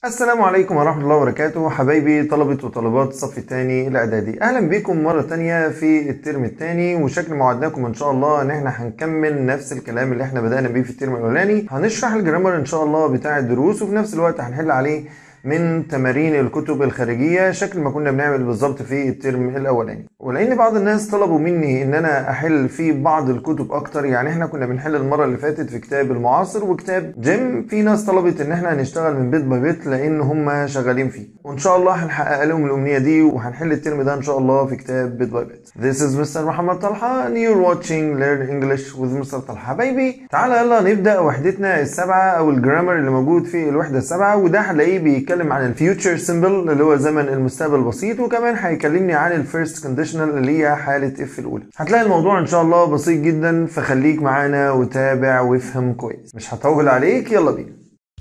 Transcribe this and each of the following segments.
السلام عليكم ورحمة الله وبركاته حبايبي طلبة وطالبات الصف الثاني الإعدادي أهلا بكم مرة تانية في الترم الثاني وشكل ما وعدناكم إن شاء الله إن إحنا هنكمل نفس الكلام اللي إحنا بدأنا بيه في الترم الأولاني هنشرح الجرامر إن شاء الله بتاع الدروس وفي نفس الوقت هنحل عليه من تمارين الكتب الخارجية شكل ما كنا بنعمل بالظبط في الترم الأولاني ولأن بعض الناس طلبوا مني إن أنا أحل في بعض الكتب أكتر يعني إحنا كنا بنحل المرة اللي فاتت في كتاب المعاصر وكتاب جيم في ناس طلبت إن إحنا هنشتغل من بيت باي بيت لأن هم شغالين فيه وإن شاء الله هنحقق لهم الأمنية دي وهنحل الترم ده إن شاء الله في كتاب بيت باي بيت This is Mr. محمد طلحة and you're watching Learn English with Mr. طلحة حبايبي تعالى يلا نبدأ وحدتنا السبعة أو الجرامر اللي موجود في الوحدة السبعة وده هنلاقيه بيتكلم عن الفيوتشر سيمبل اللي هو زمن المستقبل البسيط وكمان هيكلمني عن الفيرست كونديشنال اللي هي حالة اف الأولى هتلاقي الموضوع إن شاء الله بسيط جدا فخليك معانا وتابع وافهم كويس مش هطول عليك يلا بينا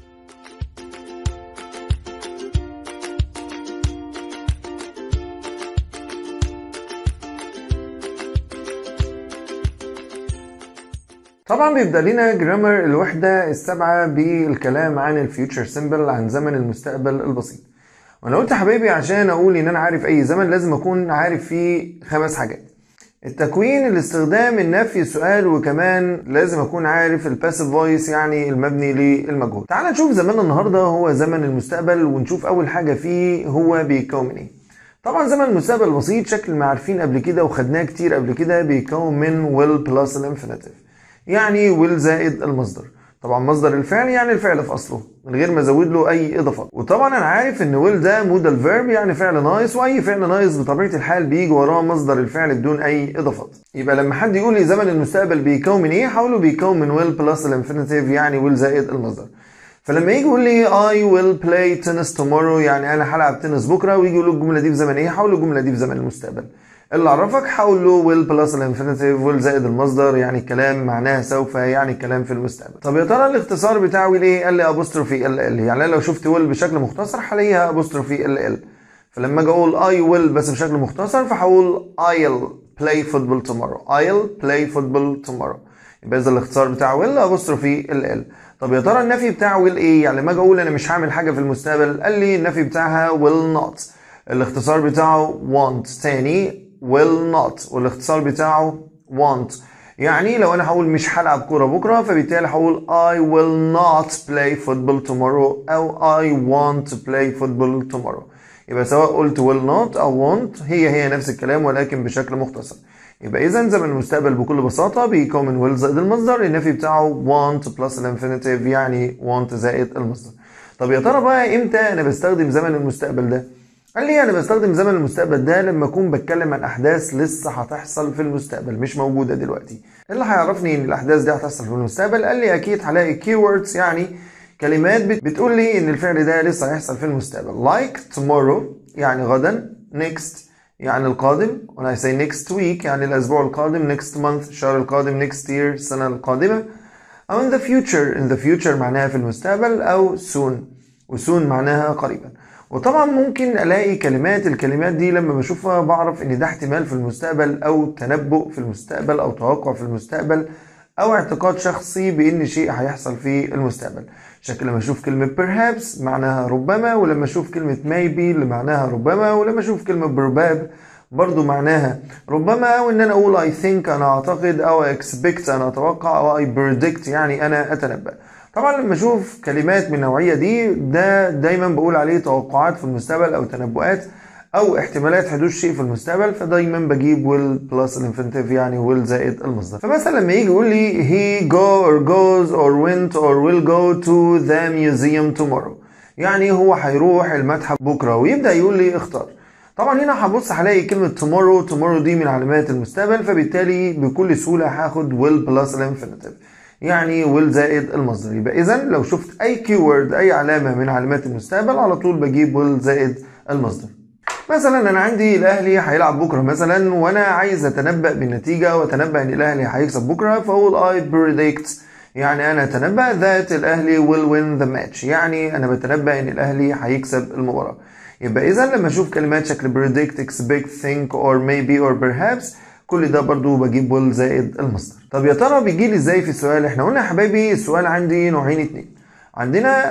طبعا بيبدا لنا جرامر الوحده السابعه بالكلام عن الفيوتشر سيمبل عن زمن المستقبل البسيط وانا قلت يا حبايبي عشان اقول ان انا عارف اي زمن لازم اكون عارف فيه خمس حاجات التكوين الاستخدام النفي السؤال وكمان لازم اكون عارف الباسيف فويس يعني المبني للمجهول تعال نشوف زماننا النهارده هو زمن المستقبل ونشوف اول حاجه فيه هو بيتكون من ايه طبعا زمن المستقبل البسيط شكل ما عارفين قبل كده وخدناه كتير قبل كده بيتكون من will plus الانفينيتيف يعني will زائد المصدر طبعا مصدر الفعل يعني الفعل في اصله من غير ما ازود له اي اضافات وطبعا انا عارف ان will ده مودال فيرب يعني فعل ناقص واي فعل ناقص بطبيعه الحال بيجي وراه مصدر الفعل بدون اي اضافات يبقى لما حد يقول لي زمن المستقبل بيكون من ايه هقول له بيكون من will plus الانفينيتيف يعني will زائد المصدر فلما يجي يقول لي I will play tennis tomorrow يعني انا هلعب تنس بكره ويجي يقول له الجمله دي في زمن ايه هقول له الجمله دي في زمن المستقبل اللي عرفك حول له will plus الانفينيتيف will زائد المصدر يعني الكلام معناه سوف يعني الكلام في المستقبل طب يا ترى الاختصار بتاعه ايه قال لي ابوستروفي ال ال يعني لو شفت will بشكل مختصر هلاقيها ابوستروفي ال ال فلما اجي اقول I will بس بشكل مختصر فهقول I'll play football tomorrow I'll play football tomorrow يبقى اذا الاختصار بتاع will ابوستروفي ال ال طب يا ترى النفي بتاعه will ايه يعني لما اجي اقول انا مش هعمل حاجه في المستقبل قال لي النفي بتاعها will not الاختصار بتاعه want تاني will not والاختصار بتاعه want يعني لو انا هقول مش هلعب كوره بكره فبالتالي هقول I will not play football tomorrow او I want to play football tomorrow يبقى سواء قلت will not او want هي هي نفس الكلام ولكن بشكل مختصر يبقى اذا زمن المستقبل بكل بساطه بيكون من will زائد المصدر النفي بتاعه want plus الانفينيتيف يعني want زائد المصدر طب يا ترى بقى امتى انا بستخدم زمن المستقبل ده قال لي انا بستخدم زمن المستقبل ده لما اكون بتكلم عن احداث لسه هتحصل في المستقبل مش موجوده دلوقتي اللي هيعرفني ان الاحداث دي هتحصل في المستقبل قال لي اكيد هلاقي keywords يعني كلمات بتقول لي ان الفعل ده لسه هيحصل في المستقبل like tomorrow يعني غدا next يعني القادم when I say next week يعني الاسبوع القادم next month الشهر القادم next year السنه القادمه او in the future in the future معناها في المستقبل او soon وsoon معناها قريبا وطبعا ممكن الاقي كلمات الكلمات دي لما بشوفها بعرف ان ده احتمال في المستقبل او تنبؤ في المستقبل او توقع في المستقبل او اعتقاد شخصي بان شيء هيحصل في المستقبل شكل لما اشوف كلمة perhaps معناها ربما ولما اشوف كلمة maybe اللي معناها ربما ولما اشوف كلمة probab برضو معناها ربما او ان انا اقول I think انا اعتقد او expect انا اتوقع او I predict يعني انا اتنبأ طبعا لما اشوف كلمات من النوعيه دي ده دايما بقول عليه توقعات في المستقبل او تنبؤات او احتمالات حدوث شيء في المستقبل فدايما بجيب will plus الانفينيتيف يعني will زائد المصدر فمثلا لما يجي يقول لي he go or goes or went or will go to the museum tomorrow يعني هو هيروح المتحف بكره ويبدا يقول لي اختار طبعا هنا هبص هلاقي كلمة tomorrow tomorrow دي من علامات المستقبل فبالتالي بكل سهولة هاخد will plus الانفينيتيف يعني will زائد المصدر يبقى اذا لو شفت اي keyword اي علامه من علامات المستقبل على طول بجيب will زائد المصدر مثلا انا عندي الاهلي هيلعب بكره مثلا وانا عايز اتنبأ بالنتيجه واتنبأ ان الاهلي هيكسب بكره فاقول I predict يعني انا اتنبأ that الاهلي will win the match يعني انا بتنبأ ان الاهلي هيكسب المباراه يبقى اذا لما اشوف كلمات شكل predict expect think or maybe or perhaps كل ده برضو بجيب will زائد المصدر طب يا ترى بيجي لي ازاي في السؤال احنا قلنا يا حبايبي السؤال عندي نوعين اتنين عندنا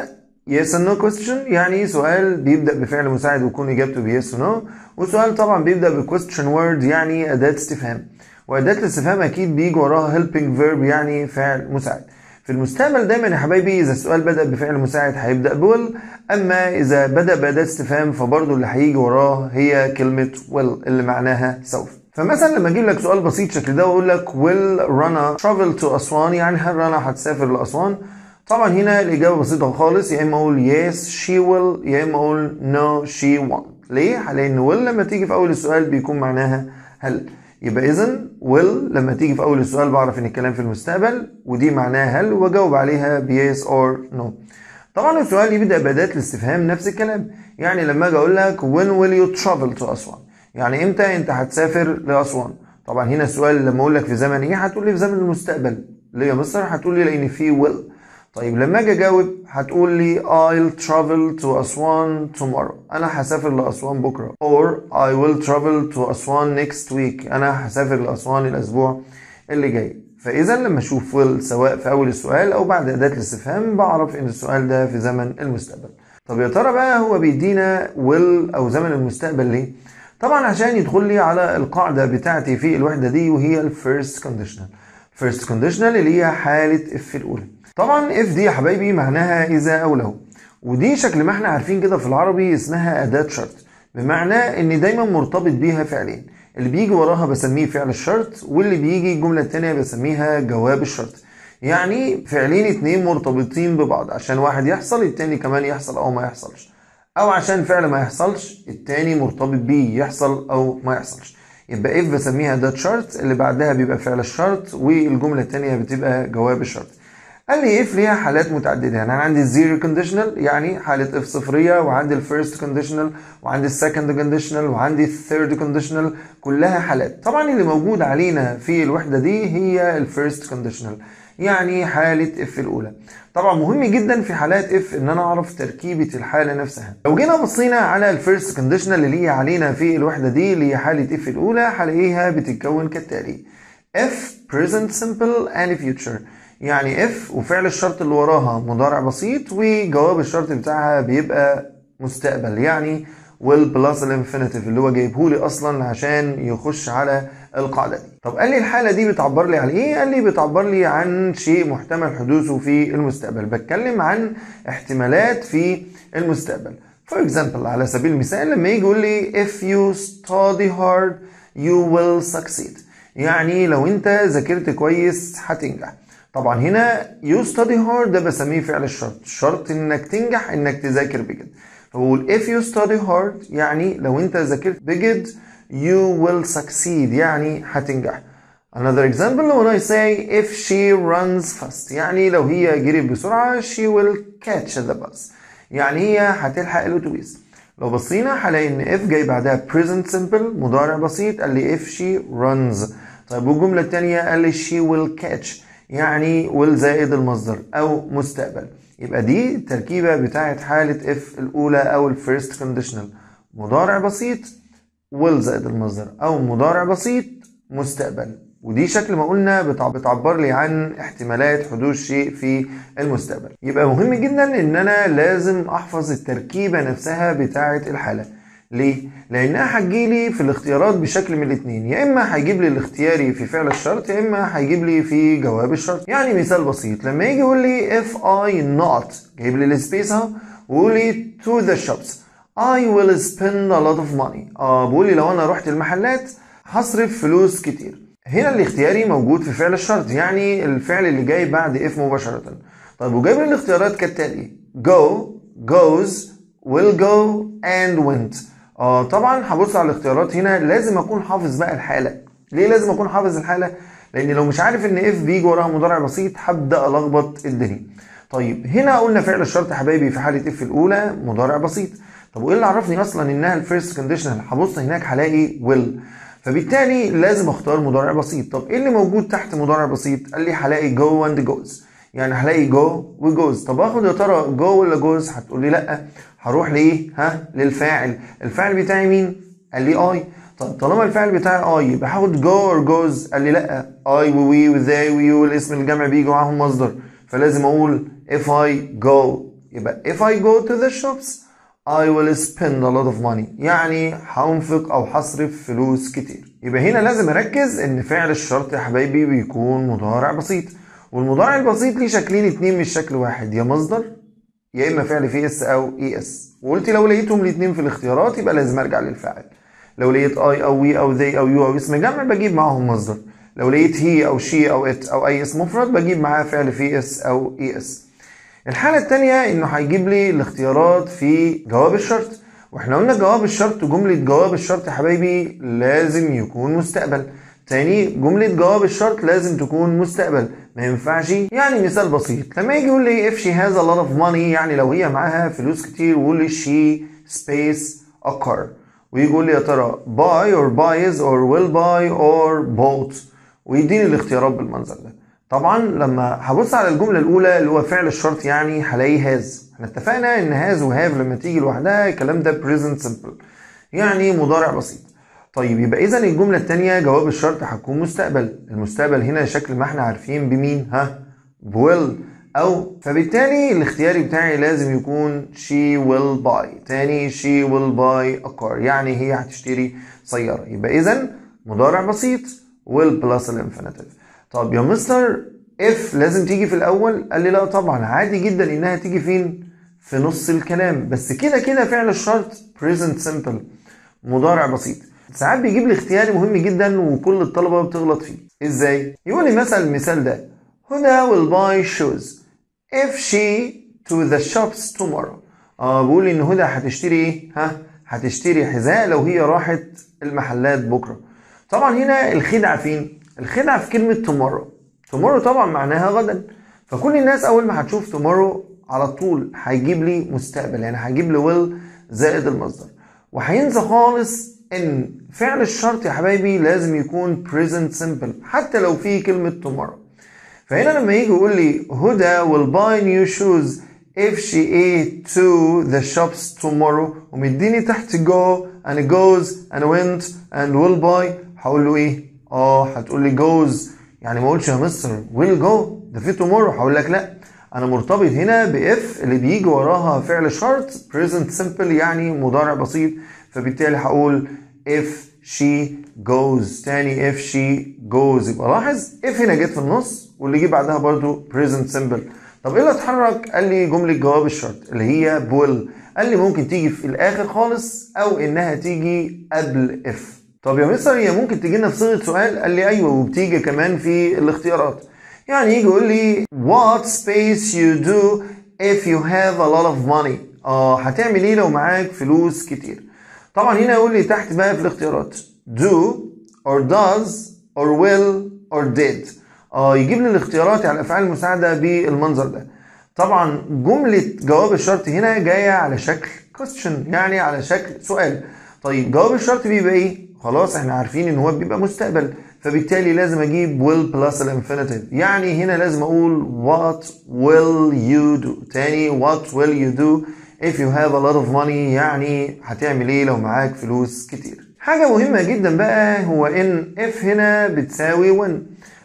yes and no question يعني سؤال بيبدأ بفعل مساعد ويكون إجابته ب yes و no وسؤال طبعا بيبدأ ب question word يعني أداة استفهام وأداة الاستفهام أكيد بيجي وراها helping verb يعني فعل مساعد في المستقبل دايما يا حبايبي إذا السؤال بدأ بفعل مساعد هيبدأ بويل أما إذا بدأ بأداة استفهام فبرضه اللي هيجي وراه هي كلمة will اللي معناها سوف فمثلا لما اجيب لك سؤال بسيط شكل ده واقول لك will Rana travel to أسوان يعني هل رنا هتسافر لأسوان طبعا هنا الإجابة بسيطة خالص يا إما أقول yes she will يا إما أقول no she won't ليه؟ لأن will لما تيجي في أول السؤال بيكون معناها هل يبقى إذا will لما تيجي في أول السؤال بعرف إن الكلام في المستقبل ودي معناها هل وأجاوب عليها ب yes or no طبعا السؤال يبدأ بأداة الاستفهام نفس الكلام يعني لما أجي أقول لك when will you travel to أسوان يعني إمتى أنت هتسافر لأسوان طبعا هنا السؤال لما أقول لك في زمن إيه هتقول لي في زمن المستقبل ليه يا مستر هتقول لي لأن في will طيب لما اجي اجاوب هتقول لي I'll travel to أسوان tomorrow أنا هسافر لأسوان بكرة or I will travel to أسوان next week أنا هسافر لأسوان الأسبوع اللي جاي فإذا لما أشوف will سواء في أول السؤال أو بعد أداة الاستفهام بعرف إن السؤال ده في زمن المستقبل طب يا ترى بقى هو بيدينا will أو زمن المستقبل ليه؟ طبعا عشان يدخل لي على القاعدة بتاعتي في الوحدة دي وهي ال first conditional first conditional اللي هي حالة if الأولى طبعا if دي يا حبايبي معناها إذا أو لو ودي شكل ما احنا عارفين كده في العربي اسمها أداة شرط بمعنى إن دايما مرتبط بيها فعلين اللي بيجي وراها بسميه فعل الشرط واللي بيجي الجملة التانية بسميها جواب الشرط يعني فعلين اتنين مرتبطين ببعض عشان واحد يحصل التاني كمان يحصل أو ما يحصلش أو عشان فعل ما يحصلش التاني مرتبط بيه يحصل أو ما يحصلش يبقى if بسميها أداة شرط اللي بعدها بيبقى فعل الشرط والجملة التانية بتبقى جواب الشرط قال لي if ليها حالات متعددة يعني أنا عندي الزيرو كونديشنال يعني حالة if صفرية وعندي الفيرست كونديشنال وعندي السكند كونديشنال وعندي الثيرد كونديشنال كلها حالات طبعا اللي موجود علينا في الوحدة دي هي الفيرست كونديشنال يعني حالة if الأولى طبعا مهم جدا في حالات if ان انا اعرف تركيبة الحالة نفسها لو جينا بصينا على الفيرست كونديشنال اللي هي علينا في الوحدة دي اللي هي حالة if الأولى هلاقيها بتتكون كالتالي if present simple and future يعني if وفعل الشرط اللي وراها مضارع بسيط وجواب الشرط بتاعها بيبقى مستقبل يعني will plus الانفينيتيف اللي هو جايبهولي اصلا عشان يخش على القاعده دي طب قال لي الحاله دي بتعبر لي عن ايه قال لي بتعبر لي عن شيء محتمل حدوثه في المستقبل بتكلم عن احتمالات في المستقبل for example على سبيل المثال لما يجي يقول لي if you study hard you will succeed يعني لو انت ذاكرت كويس هتنجح طبعا هنا you study hard ده بسميه فعل الشرط شرط انك تنجح انك تذاكر بجد فبقول if you study hard يعني لو انت ذاكرت بجد you will succeed يعني هتنجح another example when I say if she runs fast يعني لو هي جريت بسرعة she will catch the bus يعني هي هتلحق الاتوبيس لو بصينا هلاقي ان if جاي بعدها present simple مضارع بسيط قال لي if she runs طيب والجملة التانية قال لي she will catch يعني will زائد المصدر او مستقبل يبقى دي التركيبة بتاعت حالة if الأولى أو الفيرست كونديشنال مضارع بسيط will زائد المصدر أو مضارع بسيط مستقبل ودي شكل ما قلنا بتعبر لي عن احتمالات حدوث شيء في المستقبل يبقى مهم جدا ان انا لازم احفظ التركيبة نفسها بتاعة الحالة ليه؟ لانها هتجيلي في الاختيارات بشكل من الاثنين يا اما هيجيب لي الاختياري في فعل الشرط يا اما هيجيب لي في جواب الشرط يعني مثال بسيط لما يجي يقول لي if I not جايب لي السبيس اهو ويقول لي to the shops I will spend a lot of money اه بيقول لي لو انا رحت المحلات هصرف فلوس كتير هنا الاختياري موجود في فعل الشرط يعني الفعل اللي جاي بعد if مباشرة طيب وجايب لي الاختيارات كالتالي go goes will go and went اه طبعا هبص على الاختيارات هنا لازم اكون حافظ بقى الحاله ليه لازم اكون حافظ الحاله لان لو مش عارف ان اف بيجي وراها مضارع بسيط هبدا الخبط الدنيا طيب هنا قلنا فعل الشرط يا حبايبي في حاله اف الاولى مضارع بسيط طب وايه اللي عرفني اصلا انها الفيرست كونديشنال هبص هناك هلاقي will فبالتالي لازم اختار مضارع بسيط طب ايه اللي موجود تحت مضارع بسيط قال لي هلاقي go and goes يعني هلاقي جو وجوز طب اخد يا ترى جو ولا جوز هتقول لي لا هروح لايه ها للفاعل الفاعل بتاعي مين قال لي اي طب طالما الفاعل بتاعي اي يبقى هاخد جو اور جوز قال لي لا اي وي وذاي ويو الاسم الجمع بيجي معاهم مصدر فلازم اقول if I go يبقى if I go to the shops I will spend a lot of money يعني هنفق او هصرف فلوس كتير يبقى هنا لازم اركز ان فعل الشرط يا حبايبي بيكون مضارع بسيط والمضارع البسيط ليه شكلين اتنين مش شكل واحد يا مصدر يا اما فعل في اس او اي اس وقلت لو لقيتهم الاتنين في الاختيارات يبقى لازم ارجع للفاعل لو لقيت اي او وي او ذي او يو او اسم جمع بجيب معاهم مصدر لو لقيت هي او شي او ات او اي اسم مفرد بجيب معاه فعل في اس او اي اس الحالة التانية انه هيجيب لي الاختيارات في جواب الشرط واحنا قلنا جواب الشرط جملة جواب الشرط يا حبايبي لازم يكون مستقبل تاني جملة جواب الشرط لازم تكون مستقبل ما ينفعش يعني مثال بسيط لما يجي يقول لي if she has a lot of money يعني لو هي معاها فلوس كتير ويقول لي she space a car ويجي يقول لي يا ترى buy or buys or will buy or bought ويديني الاختيارات بالمنظر ده طبعا لما هبص على الجملة الأولى اللي هو فعل الشرط يعني هلاقي هاز احنا اتفقنا ان هاز وهاف لما تيجي لوحدها الكلام ده present simple يعني مضارع بسيط طيب يبقى اذا الجملة التانية جواب الشرط هتكون مستقبل المستقبل هنا شكل ما احنا عارفين بمين ها بويل او فبالتالي الاختياري بتاعي لازم يكون she will buy تاني she will buy a car يعني هي هتشتري سيارة يبقى اذا مضارع بسيط will plus الانفينيتيف طب يا مستر if لازم تيجي في الاول قال لي لا طبعا عادي جدا انها تيجي فين في نص الكلام بس كده كده فعل الشرط present simple مضارع بسيط ساعات بيجيب لي اختياري مهم جدا وكل الطلبه بتغلط فيه ازاي يقول لي مثلا المثال ده هدى will buy shoes if she to the shops tomorrow اه بيقول لي ان هدى هتشتري ايه ها هتشتري حذاء لو هي راحت المحلات بكره طبعا هنا الخدعه فين الخدعه في كلمه tomorrow tomorrow طبعا معناها غدا فكل الناس اول ما هتشوف tomorrow على طول هيجيب لي مستقبل يعني هيجيب لي will زائد المصدر وهينسى خالص ان فعل الشرط يا حبايبي لازم يكون present simple حتى لو في كلمة tomorrow فهنا لما يجي يقول لي هدى will buy new shoes if she ate to the shops tomorrow ومديني تحت go and goes and went and will buy هقول له ايه؟ اه هتقول لي goes يعني ما اقولش يا مستر will go ده في tomorrow هقول لك لا انا مرتبط هنا باف اللي بيجي وراها فعل شرط present simple يعني مضارع بسيط فبالتالي هقول if she goes تاني if she goes يبقى لاحظ if هنا جت في النص واللي جه بعدها برضو present simple طب ايه اللي اتحرك قال لي جملة جواب الشرط اللي هي will قال لي ممكن تيجي في الاخر خالص او انها تيجي قبل if طب يا مستر هي ممكن تيجي لنا في صيغة سؤال قال لي ايوه وبتيجي كمان في الاختيارات يعني يجي يقول لي what space you do if you have a lot of money اه هتعمل ايه لو معاك فلوس كتير طبعا هنا يقول لي تحت بقى في الاختيارات do or does or will or did اه يجيب لي الاختيارات على الافعال المساعده بالمنظر ده طبعا جمله جواب الشرط هنا جايه على شكل question يعني على شكل سؤال طيب جواب الشرط بيبقى ايه خلاص احنا عارفين ان هو بيبقى مستقبل فبالتالي لازم اجيب will plus الانفينيتيف يعني هنا لازم اقول what will you do تاني what will you do if you have a lot of money يعني هتعمل ايه لو معاك فلوس كتير حاجة مهمة جدا بقى هو ان if هنا بتساوي when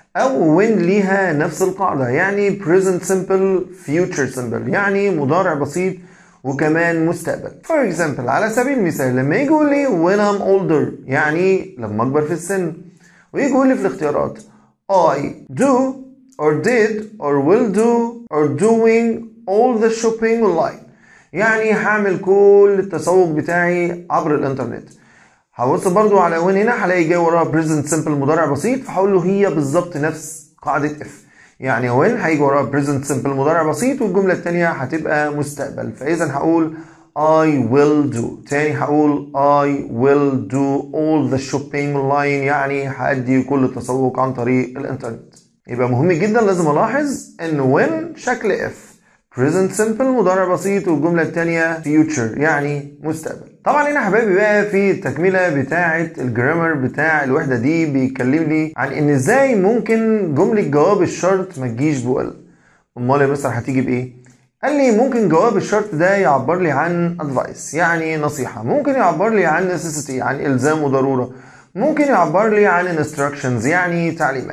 او when ليها نفس القاعدة يعني present simple future simple يعني مضارع بسيط وكمان مستقبل for example على سبيل المثال لما يجي يقول لي when I'm older يعني لما اكبر في السن ويجي يقول لي في الاختيارات I do or did or will do or doing all the shopping online يعني هعمل كل التسوق بتاعي عبر الانترنت هبص برضو على وين هنا هلاقي جاي وراها present simple مضارع بسيط فهقول له هي بالظبط نفس قاعدة if يعني وين هيجي وراها present simple مضارع بسيط والجملة التانية هتبقى مستقبل فإذا هقول I will do تاني هقول I will do all the shopping online يعني هأدي كل التسوق عن طريق الانترنت يبقى مهم جدا لازم الاحظ ان when شكل if present simple مضارع بسيط والجملة التانية future يعني مستقبل طبعا هنا حبايبي بقى في التكملة بتاعة الجرامر بتاع الوحدة دي بيتكلم لي عن ان ازاي ممكن جملة جواب الشرط ما تجيش بوال امال يا مستر هتيجي بايه قال لي ممكن جواب الشرط ده يعبر لي عن advice يعني نصيحة ممكن يعبر لي عن necessity يعني الزام وضرورة ممكن يعبر لي عن instructions يعني تعليمات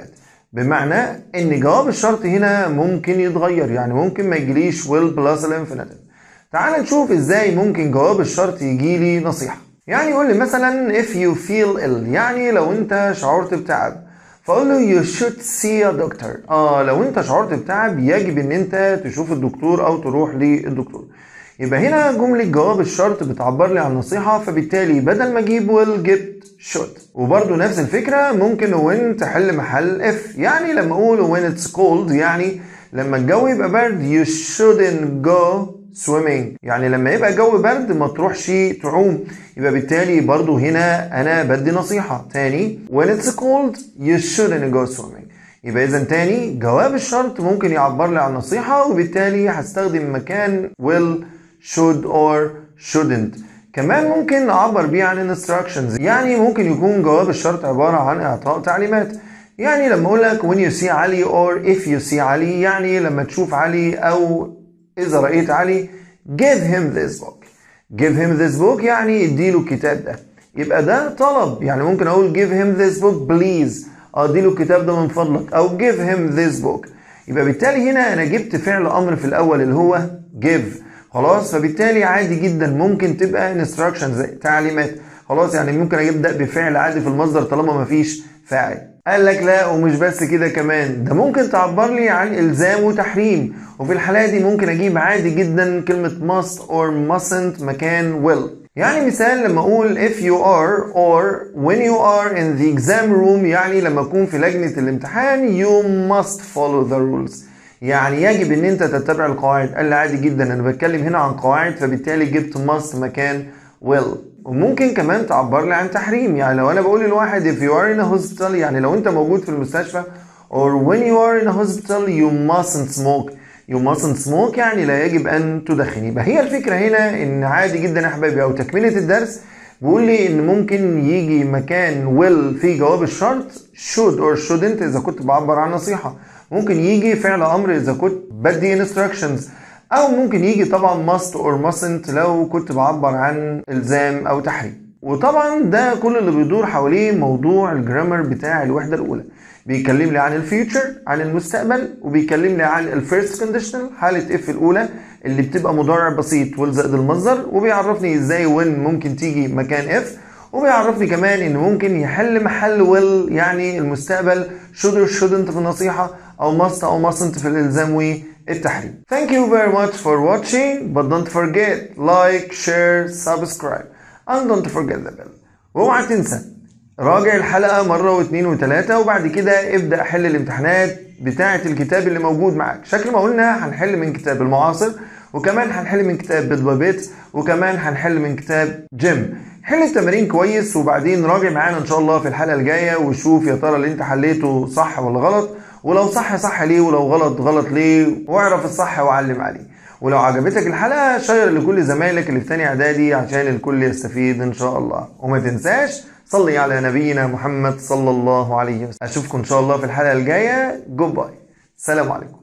بمعنى ان جواب الشرط هنا ممكن يتغير يعني ممكن ما يجيليش will plus الانفينيتيف تعال نشوف ازاي ممكن جواب الشرط يجيلي نصيحة يعني يقول لي مثلا if you feel ill يعني لو انت شعرت بتعب فاقول له you should see a doctor اه لو انت شعرت بتعب يجب ان انت تشوف الدكتور او تروح للدكتور يبقى هنا جملة جواب الشرط بتعبر لي عن نصيحة فبالتالي بدل ما اجيب will جبت should وبرضه نفس الفكرة ممكن when تحل محل if يعني لما اقول when it's cold يعني لما الجو يبقى برد you shouldn't go swimming يعني لما يبقى الجو برد ما تروحش تعوم يبقى بالتالي برضو هنا انا بدي نصيحة تاني when it's cold you shouldn't go swimming يبقى اذا تاني جواب الشرط ممكن يعبر لي عن نصيحة وبالتالي هستخدم مكان will should or shouldn't كمان ممكن اعبر بيه عن instructions يعني ممكن يكون جواب الشرط عبارة عن اعطاء تعليمات يعني لما اقول لك when you see علي or if you see علي يعني لما تشوف علي او إذا رأيت علي give him this book give him this book يعني اديله الكتاب ده يبقى ده طلب يعني ممكن أقول give him this book please اديله الكتاب ده من فضلك أو give him this book يبقى بالتالي هنا أنا جبت فعل أمر في الأول اللي هو give خلاص فبالتالي عادي جدا ممكن تبقى instructions تعليمات خلاص يعني ممكن أبدأ بفعل عادي في المصدر طالما مفيش فاعل قال لك لا ومش بس كده كمان ده ممكن تعبر لي عن الزام وتحريم وفي الحالة دي ممكن اجيب عادي جدا كلمة must or mustn't مكان will يعني مثال لما اقول if you are or when you are in the exam room يعني لما اكون في لجنة الامتحان you must follow the rules يعني يجب ان انت تتبع القواعد قال لي عادي جدا انا بتكلم هنا عن قواعد فبالتالي جبت must مكان will وممكن كمان تعبر لي عن تحريم يعني لو انا بقول لواحد if you are in a hospital يعني لو انت موجود في المستشفى or when you are in a hospital you mustn't smoke you mustn't smoke يعني لا يجب ان تدخن يبقى هي الفكره هنا ان عادي جدا يا حبايبي او تكمله الدرس بيقول لي ان ممكن يجي مكان will في جواب الشرط should or shouldn't اذا كنت بعبر عن نصيحه ممكن يجي فعل امر اذا كنت بدي instructions او ممكن يجي طبعا must or mustn't لو كنت بعبر عن الزام او تحريم وطبعا ده كل اللي بيدور حواليه موضوع الجرامر بتاع الوحده الاولى بيكلم لي عن الفيوتشر عن المستقبل وبيكلم لي عن الفيرست كونديشنال حاله اف الاولى اللي بتبقى مضارع بسيط والزائد المصدر وبيعرفني ازاي وين ممكن تيجي مكان اف وبيعرفني كمان ان ممكن يحل محل will يعني المستقبل should or shouldn't في النصيحه او must او mustn't في الالزام والتحريم. Thank you very much for watching but don't forget like share subscribe and don't forget the bell. واوعى تنسى راجع الحلقه مره واثنين وثلاثه وبعد كده ابدا حل الامتحانات بتاعه الكتاب اللي موجود معاك شكل ما قلنا هنحل من كتاب المعاصر وكمان هنحل من كتاب بيت باي بيت وكمان هنحل من كتاب جيم حل التمارين كويس وبعدين راجع معانا ان شاء الله في الحلقه الجايه وشوف يا ترى اللي انت حليته صح ولا غلط ولو صح صح ليه ولو غلط غلط ليه واعرف الصح وعلم عليه ولو عجبتك الحلقه شير لكل زمايلك اللي في تاني اعدادي عشان الكل يستفيد ان شاء الله وما تنساش صلي على نبينا محمد صلى الله عليه وسلم اشوفكم ان شاء الله في الحلقه الجايه جود باي سلام عليكم